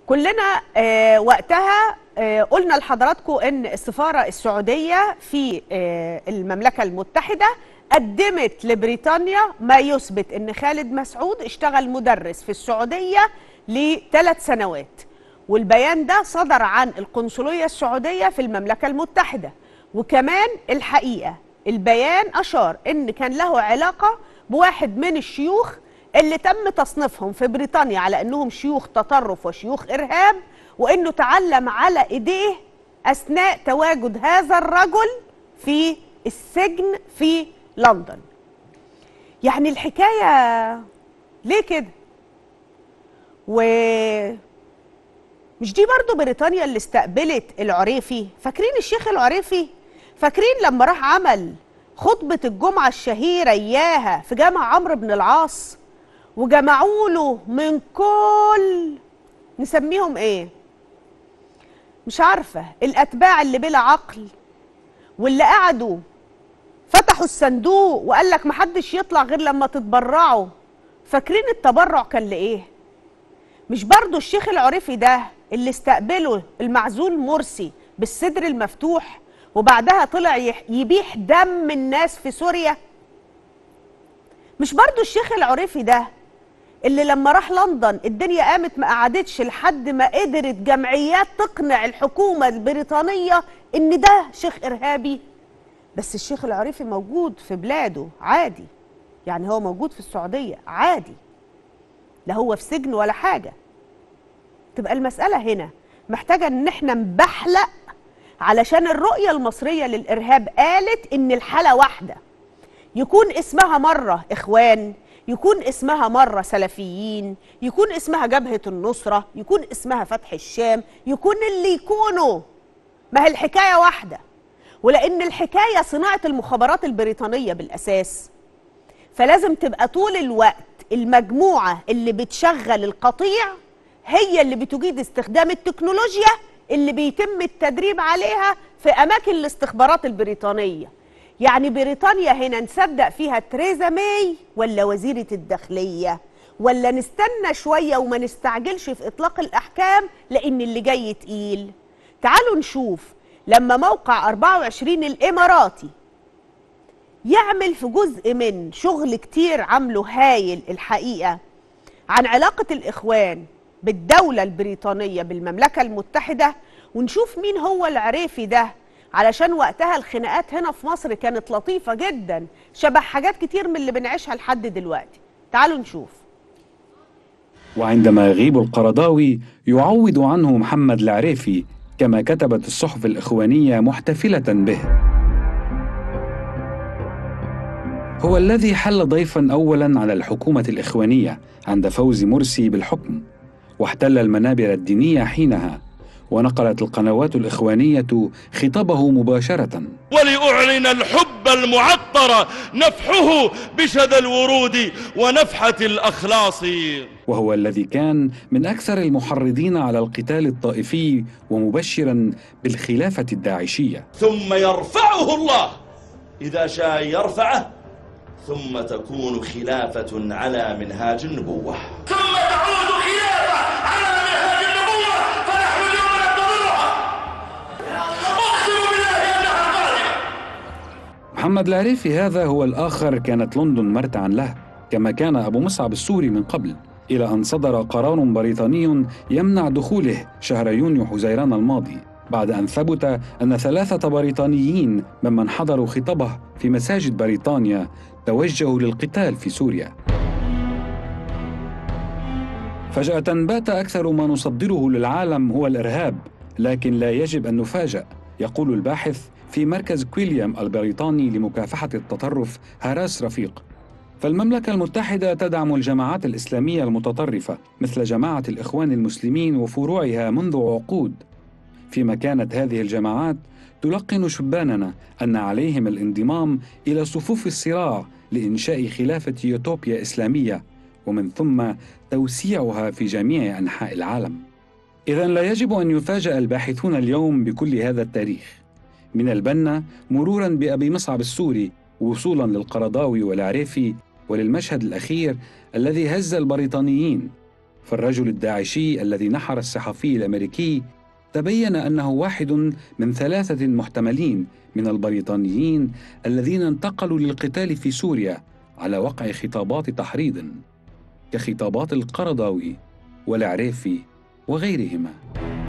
كلنا آه، وقتها آه، قلنا لحضراتكم ان السفاره السعوديه في آه، المملكه المتحده قدمت لبريطانيا ما يثبت ان خالد مسعود اشتغل مدرس في السعوديه لثلاث سنوات والبيان ده صدر عن القنصليه السعوديه في المملكه المتحده وكمان الحقيقه البيان اشار ان كان له علاقه بواحد من الشيوخ اللي تم تصنيفهم في بريطانيا على انهم شيوخ تطرف وشيوخ ارهاب وانه تعلم على ايديه اثناء تواجد هذا الرجل في السجن في لندن يعني الحكايه ليه كده و مش دي برضو بريطانيا اللي استقبلت العريفي فاكرين الشيخ العريفي فاكرين لما راح عمل خطبة الجمعة الشهيرة إياها في جامع عمرو بن العاص وجمعوا له من كل نسميهم ايه مش عارفة الأتباع اللي بلا عقل واللي قعدوا فتحوا الصندوق وقال لك محدش يطلع غير لما تتبرعوا فاكرين التبرع كان لإيه مش برضو الشيخ العريفي ده اللي استقبله المعزول مرسي بالصدر المفتوح وبعدها طلع يح- يبيح دم الناس في سوريا مش برضو الشيخ العريفي ده اللي لما راح لندن الدنيا قامت ما قعدتش لحد ما قدرت جمعيات تقنع الحكومة البريطانية ان ده شيخ ارهابي بس الشيخ العريفي موجود في بلاده عادي يعني هو موجود في السعودية عادي لا هو في سجن ولا حاجة تبقى المسألة هنا محتاجة ان احنا نبحلق علشان الرؤية المصرية للإرهاب قالت ان الحالة واحدة يكون اسمها مرة إخوان يكون اسمها مرة سلفيين يكون اسمها جبهة النصرة يكون اسمها فتح الشام يكون اللي يكونوا ما هي الحكاية واحدة ولأن الحكاية صناعة المخابرات البريطانية بالأساس فلازم تبقى طول الوقت المجموعة اللي بتشغل القطيع هي اللي بتجيد استخدام التكنولوجيا اللي بيتم التدريب عليها في أماكن الاستخبارات البريطانية يعني بريطانيا هنا نصدق فيها تريزا ماي ولا وزيرة الداخلية ولا نستنى شوية وما نستعجلش في إطلاق الأحكام لأن اللي جاي تقيل تعالوا نشوف لما موقع 24 الإماراتي يعمل في جزء من شغل كتير عامله هايل الحقيقة عن علاقة الإخوان بالدولة البريطانية بالمملكة المتحدة ونشوف مين هو العريفي ده علشان وقتها الخناقات هنا في مصر كانت لطيفة جدا شبه حاجات كتير من اللي بنعيشها لحد دلوقتي تعالوا نشوف وعندما يغيب القرضاوي يعوض عنه محمد العريفي كما كتبت الصحف الإخوانية محتفلة به هو الذي حل ضيفا أولا على الحكومة الإخوانية عند فوز مرسي بالحكم واحتل المنابر الدينية حينها ونقلت القنوات الإخوانية خطابه مباشرة ولأعلن الحب المعطر نفحه بشذا الورود ونفحة الأخلاص وهو الذي كان من أكثر المحرضين على القتال الطائفي ومبشرا بالخلافة الداعشية ثم يرفعه الله إذا شاء يرفعه ثم تكون خلافة على منهاج النبوة ثم تعود خلافة على منهاج النبوة فنحن اليوم ننتظرها أقسم بالله أنها قادمة محمد العريفي هذا هو الآخر كانت لندن مرتعا له كما كان أبو مصعب السوري من قبل إلى أن صدر قرار بريطاني يمنع دخوله شهر يونيو حزيران الماضي بعد أن ثبت أن ثلاثة بريطانيين ممن حضروا خطابه في مساجد بريطانيا توجهوا للقتال في سوريا فجأة بات أكثر ما نصدره للعالم هو الإرهاب لكن لا يجب أن نفاجأ يقول الباحث في مركز كويليام البريطاني لمكافحة التطرف هراس رفيق فالمملكة المتحدة تدعم الجماعات الإسلامية المتطرفة مثل جماعة الإخوان المسلمين وفروعها منذ عقود فيما كانت هذه الجماعات تلقن شباننا أن عليهم الانضمام إلى صفوف الصراع لإنشاء خلافة يوتوبيا إسلامية ومن ثم توسيعها في جميع أنحاء العالم إذا لا يجب أن يفاجأ الباحثون اليوم بكل هذا التاريخ من البنا مرورا بأبي مصعب السوري وصولا للقرضاوي والعريفي وللمشهد الأخير الذي هز البريطانيين فالرجل الداعشي الذي نحر الصحفي الامريكي تبين انه واحد من ثلاثه محتملين من البريطانيين الذين انتقلوا للقتال في سوريا على وقع خطابات تحريض كخطابات القرضاوي والعريفي وغيرهما